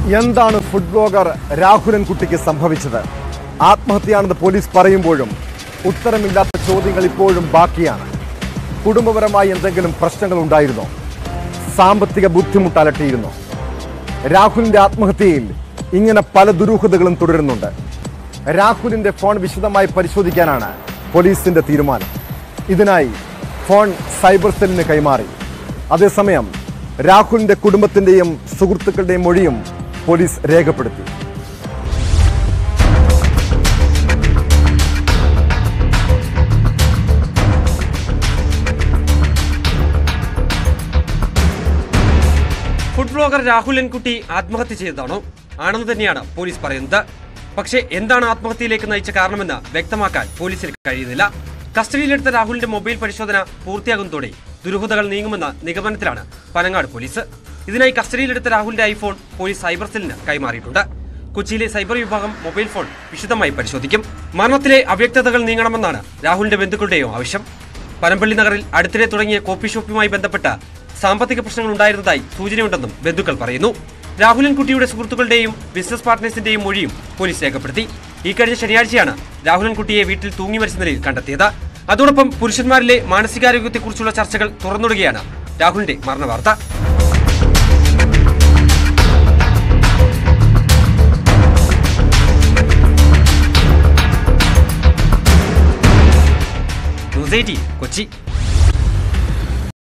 എന്താണ് food blogger Rahulan കുട്ടിക്ക് സംഭവിച്ചത് ആത്മഹത്യയാണെന്ന് പോലീസ് പറയുമ്പോഴും ഉത്തരമില്ലാത്ത ചോദ്യങ്ങൾ ഇപ്പോഴും ബാക്കിയാണ് കുടുംബപരമായി എന്തെങ്കിലും പ്രശ്നങ്ങൾ ഉണ്ടായിരുന്നോ സാമ്പത്തിക ബുദ്ധിമുട്ട് അലട്ടിയിരുന്നോ രാഹുലിന്റെ ആത്മഹത്യയിൽ ഇങ്ങനെ പല ദുരൂഹതകളും തുടരുന്നുണ്ട് രാഹുലിന്റെ ഫോൺ വിശദമായി പരിശോധിക്കാനാണ് പോലീസിന്റെ തീരുമാനം ഇതിനായി ഫോൺ സൈബർ സെല്ലിന് കൈമാറി അതേസമയം രാഹുലിന്റെ കുടുംബത്തിന്റെയും സുഹൃത്തുക്കളുടെയും മൊഴിയും പോലീസ് രേഖപ്പെടുത്തി ഫുഡ് ബ്ലോഗർ രാഹുലൻകുട്ടി ആത്മഹത്യ ചെയ്തതാണോ ആണെന്ന് തന്നെയാണ് പോലീസ് പറയുന്നത് പക്ഷേ എന്താണ് ആത്മഹത്യയിലേക്ക് നയിച്ച കാരണമെന്ന് വ്യക്തമാക്കാൻ പോലീസിന് കഴിയുന്നില്ല കസ്റ്റഡിയിലെടുത്ത രാഹുലിന്റെ മൊബൈൽ പരിശോധന പൂർത്തിയാകുന്നതോടെ ദുരൂഹതകൾ നീങ്ങുമെന്ന നിഗമനത്തിലാണ് പനങ്ങാട് പോലീസ് ഇതിനായി കസ്റ്റഡിയിലെടുത്ത രാഹുലിന്റെ ഐഫോൺ പോലീസ് സൈബർ സെല്ലിന് കൈമാറിയിട്ടുണ്ട് കൊച്ചിയിലെ സൈബർ വിഭാഗം മൊബൈൽ ഫോൺ വിശദമായി പരിശോധിക്കും മരണത്തിലെ അവ്യക്തതകൾ നീങ്ങണമെന്നാണ് രാഹുലിന്റെ ബന്ധുക്കളുടെയും ആവശ്യം പനമ്പള്ളി നഗറിൽ അടുത്തിടെ തുടങ്ങിയ കോഫി ഷോപ്പുമായി ബന്ധപ്പെട്ട സാമ്പത്തിക പ്രശ്നങ്ങൾ ഉണ്ടായിരുന്നതായി സൂചനയുണ്ടെന്നും ബന്ധുക്കൾ പറയുന്നു രാഹുലൻ കുട്ടിയുടെ സുഹൃത്തുക്കളുടെയും ബിസിനസ് പാർട്ട്നേഴ്സിന്റെയും മൊഴിയും പോലീസ് രേഖപ്പെടുത്തി ഈ കഴിഞ്ഞ ശനിയാഴ്ചയാണ് രാഹുലൻ കുട്ടിയെ വീട്ടിൽ തൂങ്ങി മരിച്ച നിലയിൽ കണ്ടെത്തിയത് അതോടൊപ്പം പുരുഷന്മാരിലെ മാനസികാരോഗ്യത്തെക്കുറിച്ചുള്ള ചർച്ചകൾ തുറന്നിടുകയാണ് രാഹുലിന്റെ മരണവാർത്ത ന്യൂസ് എയ്റ്റീൻ കൊച്ചി